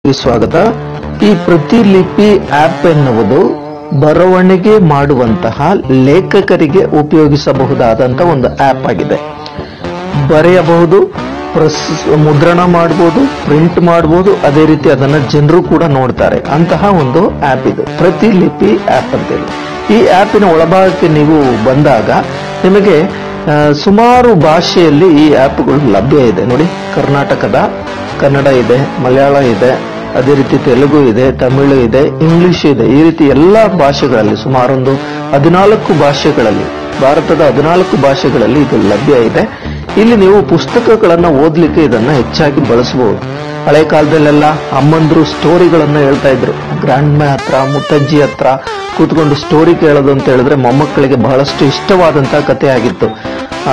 ಸ್ವಾಗತ ಈ ಪ್ರತಿಲಿಪಿ ಆಪ್ ಎನ್ನುವುದು ಬರವಣಿಗೆ ಮಾಡುವಂತಹ ಲೇಖಕರಿಗೆ ಉಪಯೋಗಿಸಬಹುದಾದಂತಹ ಒಂದು ಆಪ್ ಆಗಿದೆ ಬರೆಯಬಹುದು ಪ್ರಸ್ ಮುದ್ರಣ ಮಾಡಬಹುದು ಪ್ರಿಂಟ್ ಮಾಡಬಹುದು ಅದೇ ರೀತಿ ಅದನ್ನ ಜನರು ಕೂಡ ನೋಡ್ತಾರೆ ಅಂತಹ ಒಂದು ಆಪ್ ಇದು ಪ್ರತಿಲಿಪಿ ಆಪ್ ಅಂತೇಳಿ ಈ ಆಪಿನ ಒಳಭಾಗಕ್ಕೆ ನೀವು ಬಂದಾಗ ನಿಮಗೆ ಆ, ಸುಮಾರು ಭಾಷೆಯಲ್ಲಿ ಈ ಆಪ್ಗಳು ಲಭ್ಯ ಇದೆ ನೋಡಿ ಕರ್ನಾಟಕದ ಕನ್ನಡ ಇದೆ ಮಲಯಾಳ ಇದೆ ಅದೇ ರೀತಿ ತೆಲುಗು ಇದೆ ತಮಿಳು ಇದೆ ಇಂಗ್ಲಿಷ್ ಇದೆ ಈ ರೀತಿ ಎಲ್ಲಾ ಭಾಷೆಗಳಲ್ಲಿ ಸುಮಾರೊಂದು ಹದಿನಾಲ್ಕು ಭಾಷೆಗಳಲ್ಲಿ ಭಾರತದ ಹದಿನಾಲ್ಕು ಭಾಷೆಗಳಲ್ಲಿ ಇದು ಲಭ್ಯ ಇದೆ ಇಲ್ಲಿ ನೀವು ಪುಸ್ತಕಗಳನ್ನ ಓದ್ಲಿಕ್ಕೆ ಇದನ್ನ ಹೆಚ್ಚಾಗಿ ಬಳಸಬಹುದು ಹಳೆ ಕಾಲದಲ್ಲೆಲ್ಲ ಅಮ್ಮಂದ್ರು ಸ್ಟೋರಿಗಳನ್ನ ಹೇಳ್ತಾ ಇದ್ರು ಗ್ರ್ಯಾಂಡ್ ಮೇ ಹತ್ರ ಮುತ್ತಜ್ಜಿ ಹತ್ರ ಕೂತ್ಕೊಂಡು ಸ್ಟೋರಿ ಕೇಳೋದು ಅಂತ ಹೇಳಿದ್ರೆ ಮೊಮ್ಮಕ್ಕಳಿಗೆ ಬಹಳಷ್ಟು ಇಷ್ಟವಾದಂತಹ ಕಥೆ ಆಗಿತ್ತು ಆ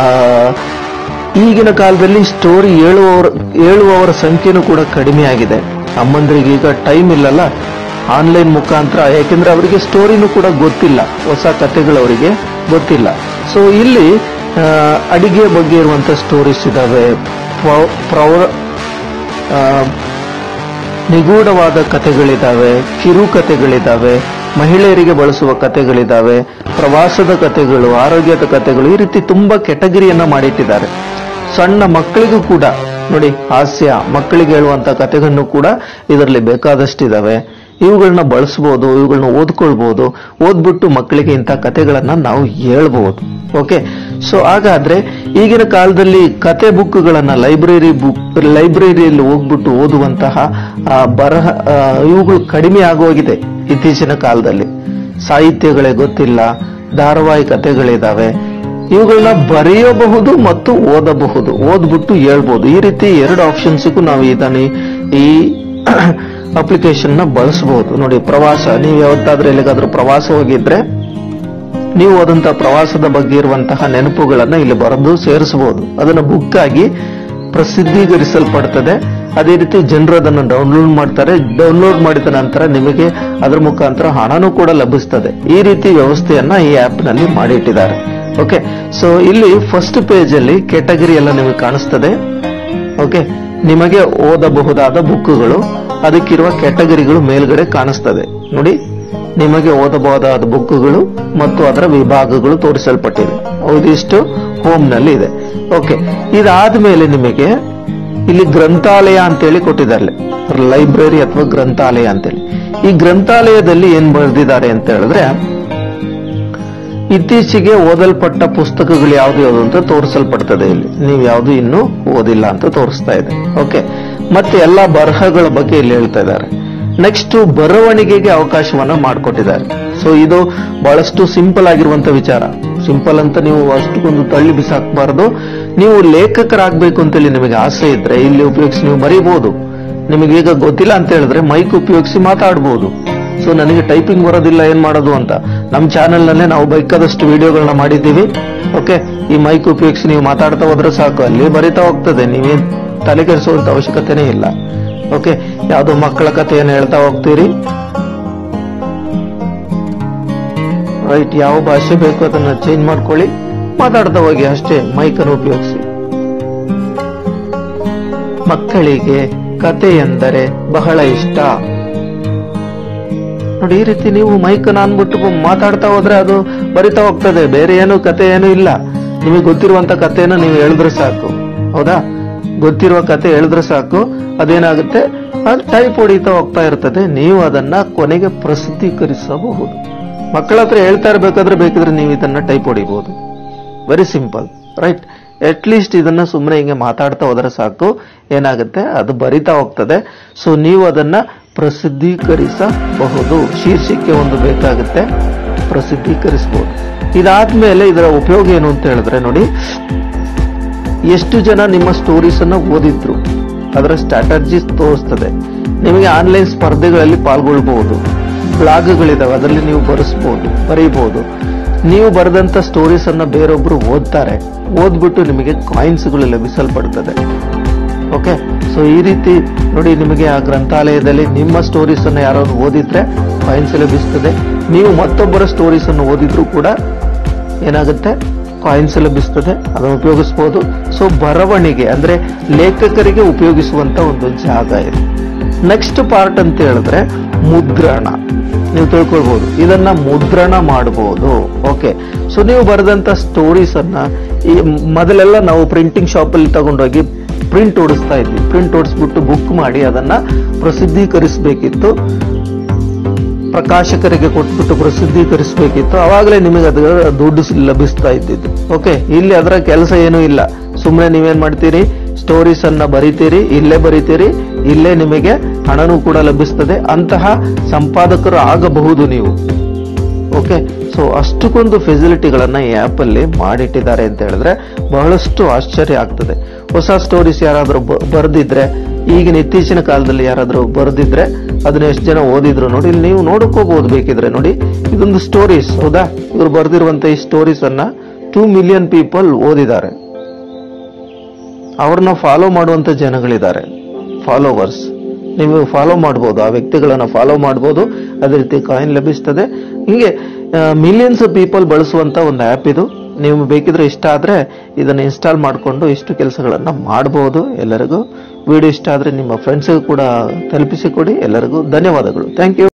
ಈಗಿನ ಕಾಲದಲ್ಲಿ ಸ್ಟೋರಿ ಹೇಳುವವರ ಹೇಳುವವರ ಸಂಖ್ಯೆನೂ ಕೂಡ ಕಡಿಮೆ ಆಗಿದೆ ಅಮ್ಮಂದ್ರಿಗೆ ಈಗ ಟೈಮ್ ಇಲ್ಲಲ್ಲ ಆನ್ಲೈನ್ ಮುಖಾಂತರ ಯಾಕೆಂದ್ರೆ ಅವರಿಗೆ ಸ್ಟೋರಿನೂ ಕೂಡ ಗೊತ್ತಿಲ್ಲ ಹೊಸ ಕಥೆಗಳು ಅವರಿಗೆ ಗೊತ್ತಿಲ್ಲ ಸೊ ಇಲ್ಲಿ ಆ, ಅಡಿಗೆ ಬಗ್ಗೆ ಇರುವಂತ ಸ್ಟೋರೀಸ್ ಇದಾವೆ ಪ್ರೌ- ಪ್ರೌಢ ಆ, ನಿಗೂಢವಾದ ಕಥೆಗಳಿದಾವೆ ಕಿರು ಕಥೆಗಳಿದಾವೆ ಮಹಿಳೆಯರಿಗೆ ಬಳಸುವ ಕಥೆಗಳಿದಾವೆ ಪ್ರವಾಸದ ಕಥೆಗಳು ಆರೋಗ್ಯದ ಕಥೆಗಳು ಈ ರೀತಿ ತುಂಬಾ ಕೆಟಗರಿಯನ್ನ ಮಾಡಿಟ್ಟಿದ್ದಾರೆ ಸಣ್ಣ ಮಕ್ಕಳಿಗೂ ಕೂಡ ನೋಡಿ ಹಾಸ್ಯ ಮಕ್ಕಳಿಗೆ ಹೇಳುವಂತ ಕಥೆಗಳನ್ನು ಕೂಡ ಇದರಲ್ಲಿ ಬೇಕಾದಷ್ಟಿದಾವೆ ಇವುಗಳನ್ನ ಬಳಸಬಹುದು ಇವುಗಳನ್ನ ಓದ್ಕೊಳ್ಬಹುದು ಓದ್ಬಿಟ್ಟು ಮಕ್ಕಳಿಗೆ ಇಂಥ ಕಥೆಗಳನ್ನ ನಾವು ಹೇಳ್ಬಹುದು ಓಕೆ ಸೊ ಹಾಗಾದ್ರೆ ಈಗಿನ ಕಾಲದಲ್ಲಿ ಕತೆ ಬುಕ್ಗಳನ್ನ ಲೈಬ್ರರಿ ಬುಕ್ ಲೈಬ್ರರಿಯಲ್ಲಿ ಹೋಗ್ಬಿಟ್ಟು ಓದುವಂತಹ ಆ, ಬರಹ ಆ, ಇವುಗಳು ಕಡಿಮೆ ಆಗೋಗಿದೆ ಇತ್ತೀಚಿನ ಕಾಲದಲ್ಲಿ ಸಾಹಿತ್ಯಗಳೇ ಗೊತ್ತಿಲ್ಲ ಧಾರಾವಾಹಿ ಕಥೆಗಳಿದಾವೆ ಇವುಗಳನ್ನ ಬರೆಯಬಹುದು ಮತ್ತು ಓದಬಹುದು ಓದ್ಬಿಟ್ಟು ಹೇಳ್ಬೋದು ಈ ರೀತಿ ಎರಡು ಆಪ್ಷನ್ಸ್ಗೂ ನಾವು ಇದನ್ನ ಈ ಅಪ್ಲಿಕೇಶನ್ ನ ಬಳಸಬಹುದು ನೋಡಿ ಪ್ರವಾಸ ನೀವು ಯಾವತ್ತಾದ್ರೂ ಎಲ್ಲಿಗಾದ್ರೂ ಪ್ರವಾಸ ಹೋಗಿದ್ರೆ ನೀವು ಹೋದಂತಹ ಪ್ರವಾಸದ ಬಗ್ಗೆ ಇರುವಂತಹ ನೆನಪುಗಳನ್ನ ಇಲ್ಲಿ ಬರೆದು ಸೇರಿಸಬಹುದು ಅದನ್ನ ಬುಕ್ ಆಗಿ ಪ್ರಸಿದ್ಧೀಕರಿಸಲ್ಪಡ್ತದೆ ಅದೇ ರೀತಿ ಜನರು ಅದನ್ನು ಡೌನ್ಲೋಡ್ ಮಾಡ್ತಾರೆ ಡೌನ್ಲೋಡ್ ಮಾಡಿದ ನಂತರ ನಿಮಗೆ ಅದರ ಮುಖಾಂತರ ಹಣನೂ ಕೂಡ ಲಭಿಸ್ತದೆ ಈ ರೀತಿ ವ್ಯವಸ್ಥೆಯನ್ನ ಈ ಆಪ್ ನಲ್ಲಿ ಮಾಡಿಟ್ಟಿದ್ದಾರೆ ಓಕೆ ಸೊ ಇಲ್ಲಿ ಫಸ್ಟ್ ಪೇಜ್ ಅಲ್ಲಿ ಕೆಟಗರಿ ಎಲ್ಲ ನಿಮಗೆ ಕಾಣಿಸ್ತದೆ ಓಕೆ ನಿಮಗೆ ಓದಬಹುದಾದ ಬುಕ್ಗಳು ಅದಕ್ಕಿರುವ ಕೆಟಗರಿಗಳು ಮೇಲ್ಗಡೆ ಕಾಣಿಸ್ತದೆ ನೋಡಿ ನಿಮಗೆ ಓದಬಹುದಾದ ಬುಕ್ಗಳು ಮತ್ತು ಅದರ ವಿಭಾಗಗಳು ತೋರಿಸಲ್ಪಟ್ಟಿದೆ ಇದಿಷ್ಟು ಹೋಮ್ ನಲ್ಲಿ ಇದೆ ಓಕೆ ಇದಾದ್ಮೇಲೆ ನಿಮಗೆ ಇಲ್ಲಿ ಗ್ರಂಥಾಲಯ ಅಂತೇಳಿ ಕೊಟ್ಟಿದ್ದಾರೆ ಲೈಬ್ರರಿ ಅಥವಾ ಗ್ರಂಥಾಲಯ ಅಂತೇಳಿ ಈ ಗ್ರಂಥಾಲಯದಲ್ಲಿ ಏನ್ ಬರೆದಿದ್ದಾರೆ ಅಂತ ಹೇಳಿದ್ರೆ ಇತ್ತೀಚೆಗೆ ಓದಲ್ಪಟ್ಟ ಪುಸ್ತಕಗಳು ಯಾವ್ದು ಯಾವ್ದು ಅಂತ ತೋರಿಸಲ್ಪಡ್ತದೆ ಇಲ್ಲಿ ನೀವು ಯಾವ್ದು ಇನ್ನೂ ಓದಿಲ್ಲ ಅಂತ ತೋರಿಸ್ತಾ ಇದೆ ಓಕೆ ಮತ್ತೆ ಎಲ್ಲಾ ಬರಹಗಳ ಬಗ್ಗೆ ಇಲ್ಲಿ ಹೇಳ್ತಾ ಇದ್ದಾರೆ ನೆಕ್ಸ್ಟ್ ಬರವಣಿಗೆಗೆ ಅವಕಾಶವನ್ನ ಮಾಡಿಕೊಟ್ಟಿದ್ದಾರೆ ಸೊ ಇದು ಬಹಳಷ್ಟು ಸಿಂಪಲ್ ಆಗಿರುವಂತ ವಿಚಾರ ಸಿಂಪಲ್ ಅಂತ ನೀವು ಅಷ್ಟಕ್ಕೊಂದು ತಳ್ಳಿ ಬಿಸಾಕಬಾರದು ನೀವು ಲೇಖಕರಾಗಬೇಕು ಅಂತೇಳಿ ನಿಮಗೆ ಆಸೆ ಇದ್ರೆ ಇಲ್ಲಿ ಉಪಯೋಗಿಸಿ ನೀವು ಬರೀಬಹುದು ನಿಮಗೆ ಈಗ ಗೊತ್ತಿಲ್ಲ ಅಂತ ಹೇಳಿದ್ರೆ ಮೈಕ್ ಉಪಯೋಗಿಸಿ ಮಾತಾಡಬಹುದು ಸೊ ನನಗೆ ಟೈಪಿಂಗ್ ಬರೋದಿಲ್ಲ ಏನ್ ಮಾಡೋದು ಅಂತ ನಮ್ಮ ಚಾನೆಲ್ ನಲ್ಲೇ ನಾವು ಬೇಕಾದಷ್ಟು ವಿಡಿಯೋಗಳನ್ನ ಮಾಡಿದ್ದೀವಿ ಓಕೆ ಈ ಮೈಕ್ ಉಪಯೋಗಿಸಿ ನೀವು ಮಾತಾಡ್ತಾ ಹೋದ್ರೆ ಸಾಕು ಅಲ್ಲಿ ಬರಿತಾ ಹೋಗ್ತದೆ ನೀವೇನ್ ತಲೆ ಕೆಡಿಸುವಂತ ಅವಶ್ಯಕತೆನೇ ಇಲ್ಲ ಓಕೆ ಯಾವ್ದೋ ಮಕ್ಕಳ ಕಥೆಯನ್ನು ಹೇಳ್ತಾ ಹೋಗ್ತೀರಿ ರೈಟ್ ಯಾವ ಭಾಷೆ ಬೇಕು ಅದನ್ನ ಚೇಂಜ್ ಮಾಡ್ಕೊಳ್ಳಿ ಮಾತಾಡ್ತಾ ಹೋಗಿ ಅಷ್ಟೇ ಮೈಕ್ ಅನ್ನು ಉಪಯೋಗಿಸಿ ಮಕ್ಕಳಿಗೆ ಕತೆ ಎಂದರೆ ಬಹಳ ಇಷ್ಟ ನೋಡಿ ಈ ರೀತಿ ನೀವು ಮೈಕ್ ಅನ್ಬಿಟ್ಟು ಮಾತಾಡ್ತಾ ಹೋದ್ರೆ ಅದು ಬರಿತಾ ಹೋಗ್ತದೆ ಬೇರೆ ಏನು ಕತೆ ಏನು ಇಲ್ಲ ನಿಮಗೆ ಗೊತ್ತಿರುವಂತ ಕಥೆನ ನೀವು ಹೇಳಿದ್ರೆ ಸಾಕು ಹೌದಾ ಗೊತ್ತಿರುವ ಕತೆ ಹೇಳಿದ್ರೆ ಸಾಕು ಅದೇನಾಗುತ್ತೆ ಅದು ಟೈಪ್ ಹೊಡಿತಾ ಹೋಗ್ತಾ ಇರ್ತದೆ ನೀವು ಅದನ್ನ ಕೊನೆಗೆ ಪ್ರಸಿದ್ಧೀಕರಿಸಬಹುದು ಮಕ್ಕಳ ಹತ್ರ ಹೇಳ್ತಾ ಇರ್ಬೇಕಾದ್ರೆ ಬೇಕಿದ್ರೆ ನೀವು ಇದನ್ನ ಟೈಪ್ ಹೊಡಿಬಹುದು very simple right at least ಇದನ್ನ ಸುಮ್ಮನೆ ಹಿಂಗೆ ಮಾತಾಡ್ತಾ ಹೋದ್ರೆ ಸಾಕು ಏನಾಗುತ್ತೆ ಅದು ಬರಿತಾ ಹೋಗ್ತದೆ ಸೊ ನೀವು ಅದನ್ನ ಪ್ರಸಿದ್ಧೀಕರಿಸಬಹುದು ಶೀರ್ಷಿಕೆ ಒಂದು ಬೇಕಾಗುತ್ತೆ ಪ್ರಸಿದ್ಧೀಕರಿಸಬಹುದು ಇದಾದ್ಮೇಲೆ ಇದರ ಉಪಯೋಗ ಏನು ಅಂತ ಹೇಳಿದ್ರೆ ನೋಡಿ ಎಷ್ಟು ಜನ ನಿಮ್ಮ ಸ್ಟೋರೀಸ್ ಅನ್ನ ಓದಿದ್ರು ಅದರ ಸ್ಟ್ರಾಟರ್ಜೀಸ್ ತೋರಿಸ್ತದೆ ನಿಮಗೆ ಆನ್ಲೈನ್ ಸ್ಪರ್ಧೆಗಳಲ್ಲಿ ಪಾಲ್ಗೊಳ್ಬಹುದು ಬ್ಲಾಗ್ಗಳಿದಾವೆ ಅದರಲ್ಲಿ ನೀವು ಬರೆಸಬಹುದು ಬರೀಬಹುದು ನೀವು ಬರೆದಂತ ಸ್ಟೋರೀಸ್ ಅನ್ನ ಬೇರೊಬ್ರು ಓದ್ತಾರೆ ಓದ್ಬಿಟ್ಟು ನಿಮಗೆ ಕಾಯಿನ್ಸ್ಗಳು ಲಭಿಸಲ್ಪಡ್ತದೆ ಓಕೆ ಸೊ ಈ ರೀತಿ ನೋಡಿ ನಿಮಗೆ ಆ ಗ್ರಂಥಾಲಯದಲ್ಲಿ ನಿಮ್ಮ ಸ್ಟೋರೀಸ್ ಅನ್ನು ಯಾರಾದ್ರು ಓದಿದ್ರೆ ಕಾಯಿನ್ಸ್ ಲಭಿಸ್ತದೆ ನೀವು ಮತ್ತೊಬ್ಬರ ಸ್ಟೋರೀಸ್ ಅನ್ನು ಓದಿದ್ರು ಕೂಡ ಏನಾಗುತ್ತೆ ಕಾಯಿನ್ಸ್ ಲಭಿಸ್ತದೆ ಅದನ್ನು ಉಪಯೋಗಿಸಬಹುದು ಸೊ ಬರವಣಿಗೆ ಅಂದ್ರೆ ಲೇಖಕರಿಗೆ ಉಪಯೋಗಿಸುವಂತ ಒಂದು ಜಾಗ ಇದು ನೆಕ್ಸ್ಟ್ ಪಾರ್ಟ್ ಅಂತ ಹೇಳಿದ್ರೆ ಮುದ್ರಣ ನೀವು ತಿಳ್ಕೊಳ್ಬಹುದು ಇದನ್ನ ಮುದ್ರಣ ಮಾಡಬಹುದು ಓಕೆ ಸೊ ನೀವು ಬರೆದಂತ ಸ್ಟೋರೀಸ್ ಅನ್ನ ಈ ಮೊದಲೆಲ್ಲ ನಾವು ಪ್ರಿಂಟಿಂಗ್ ಶಾಪ್ ಅಲ್ಲಿ ತಗೊಂಡೋಗಿ ಪ್ರಿಂಟ್ ಓಡಿಸ್ತಾ ಇದ್ವಿ ಪ್ರಿಂಟ್ ಓಡಿಸ್ಬಿಟ್ಟು ಬುಕ್ ಮಾಡಿ ಅದನ್ನ ಪ್ರಸಿದ್ಧೀಕರಿಸಬೇಕಿತ್ತು ಪ್ರಕಾಶಕರಿಗೆ ಕೊಟ್ಬಿಟ್ಟು ಪ್ರಸಿದ್ಧೀಕರಿಸಬೇಕಿತ್ತು ಅವಾಗಲೇ ನಿಮಗೆ ಅದರ ದುಡ್ಡು ಸ್- ಲಭಿಸ್ತಾ ಇದ್ದಿದ್ದು ಓಕೆ ಇಲ್ಲಿ ಅದರ ಕೆಲಸ ಏನೂ ಇಲ್ಲ ಸುಮ್ಮನೆ ನೀವೇನ್ ಮಾಡ್ತೀರಿ ಸ್ಟೋರೀಸ್ ಅನ್ನ ಬರಿತೀರಿ ಇಲ್ಲೇ ಬರಿತೀರಿ ಇಲ್ಲೇ ನಿಮಗೆ ಹಣನೂ ಕೂಡ ಲಭಿಸ್ತದೆ ಅಂತಹ ಸಂಪಾದಕರು ಆಗಬಹುದು ನೀವು ಓಕೆ ಸೊ ಅಷ್ಟಕ್ಕೊಂದು ಫೆಸಿಲಿಟಿಗಳನ್ನ ಈ ಆಪ್ ಅಲ್ಲಿ ಮಾಡಿಟ್ಟಿದ್ದಾರೆ ಅಂತ ಹೇಳಿದ್ರೆ ಬಹಳಷ್ಟು ಆಶ್ಚರ್ಯ ಆಗ್ತದೆ ಹೊಸ ಸ್ಟೋರೀಸ್ ಯಾರಾದ್ರೂ ಬರೆದಿದ್ರೆ ಈಗಿನ ಇತ್ತೀಚಿನ ಕಾಲದಲ್ಲಿ ಯಾರಾದ್ರೂ ಬರೆದಿದ್ರೆ ಅದನ್ನ ಎಷ್ಟು ಜನ ಓದಿದ್ರು ನೋಡಿ ಇಲ್ಲಿ ನೀವು ನೋಡ್ಕೋಬಹುದು ಬೇಕಿದ್ರೆ ನೋಡಿ ಇದೊಂದು ಸ್ಟೋರೀಸ್ ಹೌದಾ ಇವರು ಬರೆದಿರುವಂತ ಈ ಸ್ಟೋರೀಸ್ ಅನ್ನ ಟೂ ಮಿಲಿಯನ್ ಪೀಪಲ್ ಓದಿದ್ದಾರೆ ಅವ್ರನ್ನ ಫಾಲೋ ಮಾಡುವಂತ ಜನಗಳಿದ್ದಾರೆ ಫಾಲೋವರ್ಸ್ ನೀವು ಫಾಲೋ ಮಾಡ್ಬೋದು ಆ ವ್ಯಕ್ತಿಗಳನ್ನ ಫಾಲೋ ಮಾಡ್ಬೋದು ಅದೇ ರೀತಿ ಕಾಯಿನ್ ಲಭಿಸ್ತದೆ ಹಿಂಗೆ ಮಿಲಿಯನ್ಸ್ ಪೀಪಲ್ ಬಳಸುವಂತ ಒಂದು ಆ್ಯಪ್ ಇದು ನೀವು ಬೇಕಿದ್ರೆ ಇಷ್ಟ ಆದ್ರೆ ಇದನ್ನ ಇನ್ಸ್ಟಾಲ್ ಮಾಡಿಕೊಂಡು ಇಷ್ಟು ಕೆಲಸಗಳನ್ನ ಮಾಡಬಹುದು ಎಲ್ಲರಿಗೂ ವಿಡಿಯೋ ಇಷ್ಟ ಆದ್ರೆ ನಿಮ್ಮ ಫ್ರೆಂಡ್ಸ್ಗೂ ಕೂಡ ತಲುಪಿಸಿಕೊಡಿ ಎಲ್ಲರಿಗೂ ಧನ್ಯವಾದಗಳು ಥ್ಯಾಂಕ್ ಯು